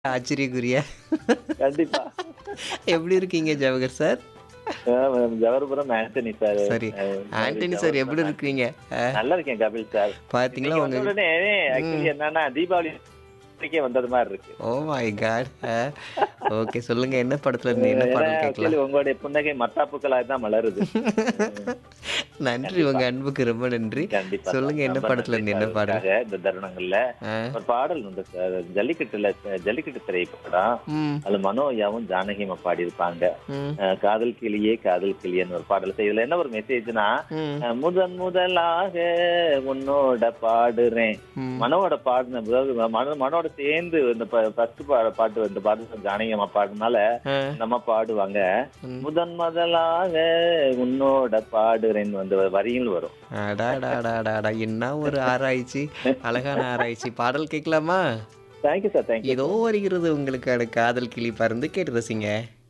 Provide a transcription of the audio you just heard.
ஆச்சரியக்குறியா கண்டிப்பா எப்படி இருக்கீங்க ஜவஹர் சார் ஆஹ் ஜவஹர்புரம் ஆண்டனி சார் சரி ஆண்டனி சார் எப்படி இருக்கீங்க அஹ், நல்லா இருக்கேன் கபில் சார் பாத்தீங்களா இன்னைக்கு உங்க வந்த உடனே ஆக்சுவலி என்னன்னா தீபாவளி அன்னைக்கே வந்தது மாதிரி இருக்கு ஓ மை காட் ஓகே சொல்லுங்க என்ன படத்துல இருந்து என்ன பாடல் கேட்கலாம் ஆக்சுவலி உங்களுடைய புன்னகை மத்தாப்புக்களாக தான் மலருது நன்றி உங்க அன்புக்கு ரொம்ப நன்றி கண்டிப்பா சொல்லுங்க என்ன ரொம்ப படத்துல இருந்து என்ன நன்றி பாடல் சார். இந்த தருணங்கள்ல அஹ், ஒரு பாடல் உண்டு சார் ஜல்லிக்கட்டுல ஜல்லிக்கட்டு திரைப்படம் ம், அது மனோயாவும் ஜானகிமா பாடியிருப்பாங்க ம், அஹ் காதல் கிளியே காதல் கிளியன்னு ஒரு பாடல் சார். இதுல என்ன ஒரு மெசேஜ்னா ம், அஹ் முதன் முதலாக உன்னோட பாடுறேன் ம். மனோட பாடின அதாவது மனோ மனோட சேர்ந்து இந்த ஃபர்ஸ்ட் பாட்டு இந்த பாட்டு ஜானகியம்மா பாடுனால அஹ், நம்ம பாடுவாங்க ம். முதன் முதலாக உன்னோட பாடுறேன் வந்து வரியில் வரும் அடாடாடாடாடா என்ன ஒரு ஆராய்ச்சி அழகான ஆராய்ச்சி பாடல் கேட்கலாமா தேங்க்யூ சார் தேங்க்யூ ஏதோ வருகிறது உங்களுக்கான காதல் கிளி பறந்து கேட்டு ரசிங்க